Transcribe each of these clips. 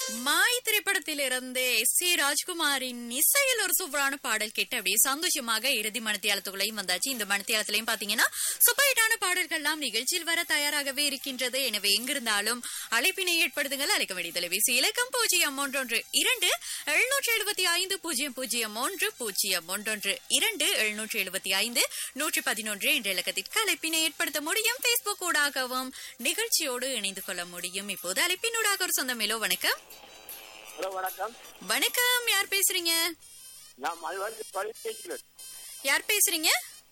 மாய் திரைப்படத்திலிருந்து S A ராஜ்குமாரின் இசையில் ஒரு சூப்பரான பாடல் கேட்டு அப்படியே சந்தோஷமாக இறுதி மனத்தியாலத்துக்குள்ளையும் வந்தாச்சு இந்த மனத்தியாலத்திலையும் பாத்தீங்கன்னா சூப்பர்ஹிட்டான பாடல்கள்லாம் நிகழ்ச்சியில் வர தயாராகவே இருக்கின்றது எனவே எங்கிருந்தாலும் அழைப்பினை ஏற்படுத்துங்கள் அழைக்க வேண்டிய தொலைபேசி இலக்கம் பூஜ்ஜியம் ஒன்றொன்று இரண்டு எழுநூற்றி எழுபத்தி ஐந்து பூஜ்ஜியம் பூஜ்ஜியம் ஒன்று பூஜ்ஜியம் ஒன்றொன்று இரண்டு எழுநூற்றி எழுபத்தி ஐந்து நூற்றி பதினொன்று என்ற இலக்கத்திற்கு அழைப்பினை ஏற்படுத்த முடியும் பேஸ்புக் ஊடாகவும் நிகழ்ச்சியோடு இணைந்து கொள்ள முடியும் இப்போது அழைப்பினூடாக ஒரு சொந்தமேலோ வணக்கம் ஹலோ வணக்கம் வணக்கம் யார் பேசுறீங்க நான் மல்வாழ்ந்து பழி பேசுகிறேன் யார் பேசுறீங்க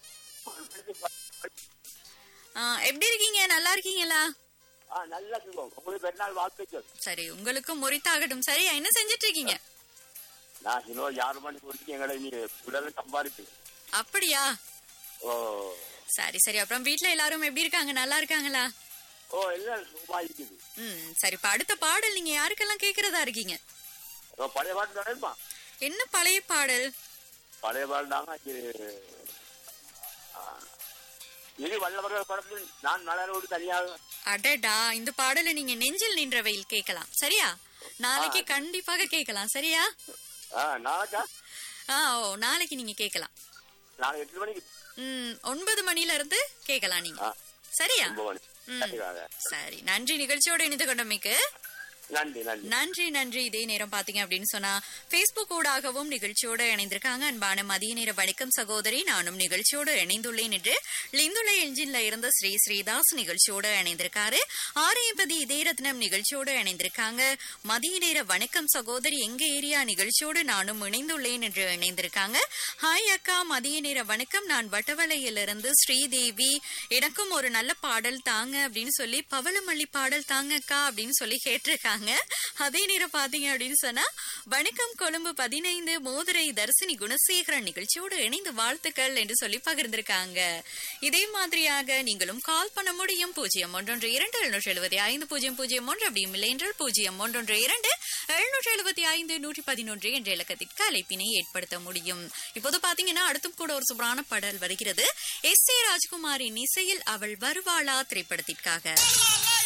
ஆ, எப்படி இருக்கீங்க நல்லா இருக்கீங்களா ஆ நல்லா சொல்லுவோம் உங்களுக்கு பெருநாள் வாழ்த்துக்கள் சரி உங்களுக்கும் முறித்தாகட்டும் சரி என்ன செஞ்சிட்டு இருக்கீங்க நான் இன்னும் யாரு மணிக்கு வரைக்கும் எங்களை நீ உடலை சம்பாதிப்பு அப்படியா ஓ சரி சரி அப்புறம் வீட்ல எல்லாரும் எப்படி இருக்காங்க நல்லா இருக்காங்களா ஓ எல்லாம் சும்மா இருக்குது ம் சரி இப்ப அடுத்த பாடல் நீங்க யாருக்கெல்லாம் கேக்குறதா இருக்கீங்க ஓ, பழைய பாட்டு தானேம்மா என்ன பழைய பாடல் பழைய பாட்டு தாங்க இது ஆ, இனி வல்லவர்கள் படத்தில் நான் மலரோடு தனியாக அடடா இந்த பாடலை நீங்க நெஞ்சில் நின்றவையில் கேட்கலாம் சரியா நாளைக்கு கண்டிப்பாக கேட்கலாம் சரியா ஆ நாளைக்கா ஆ ஓ நாளைக்கு நீங்க கேட்கலாம் நாளை எட்டு மணிக்கு ம் ஒன்பது மணில இருந்து கேட்கலாம் நீங்க ஆ சரியா ஒன்பது மணி ம். சரிங்க. சரி நன்றி நிகழ்ச்சியோட இணைந்து கொண்டமைக்கு நன்றி நன்றி நன்றி நன்றி இதே நேரம் பாத்தீங்க அப்படின்னு சொன்னா பேஸ்புக் ஊடாகவும் நிகழ்ச்சியோட இணைந்திருக்காங்க அன்பான மதிய நேர வணக்கம் சகோதரி நானும் நிகழ்ச்சியோடு இணைந்துள்ளேன் என்று லிந்துளை என்ஜின்ல இருந்த ஸ்ரீ ஸ்ரீதாஸ் நிகழ்ச்சியோட இணைந்திருக்காரு ஆரியபதி இதே ரத்னம் நிகழ்ச்சியோட இணைந்திருக்காங்க மதிய நேர வணக்கம் சகோதரி எங்க ஏரியா நிகழ்ச்சியோடு நானும் இணைந்துள்ளேன் என்று இணைந்திருக்காங்க ஹாய் அக்கா மதிய நேர வணக்கம் நான் வட்டவளையிலிருந்து ஸ்ரீதேவி எனக்கும் ஒரு நல்ல பாடல் தாங்க அப்படின்னு சொல்லி பவளமல்லி பாடல் தாங்க அக்கா அப்படின்னு சொல்லி கேட்டிருக்காங்க அதே நேரம் பாத்தீங்க அப்படின்னு சொன்னா வணக்கம் கொழும்பு பதினைந்து மோதிரை தர்சினி குணசேகரன் நிகழ்ச்சியோடு இணைந்து வாழ்த்துக்கள் என்று சொல்லி பகிர்ந்திருக்காங்க இதே மாதிரியாக நீங்களும் கால் பண்ண முடியும் பூஜ்ஜியம் ஒன்றொன்று இரண்டு எழுநூற்றி எழுபத்தி ஐந்து பூஜ்ஜியம் பூஜ்ஜியம் ஒன்று அப்படியும் இல்லை என்றால் பூஜ்ஜியம் ஒன்றொன்று இரண்டு எழுநூற்றி எழுபத்தி ஐந்து நூற்றி பதினொன்று என்ற இலக்கத்திற்கு அழைப்பினை ஏற்படுத்த முடியும் இப்போது பாத்தீங்கன்னா அடுத்தும் கூட ஒரு சூப்பரான பாடல் வருகிறது எஸ் ஏ ராஜ்குமாரின் இசையில் அவள் வருவாளா திரைப்படத்திற்காக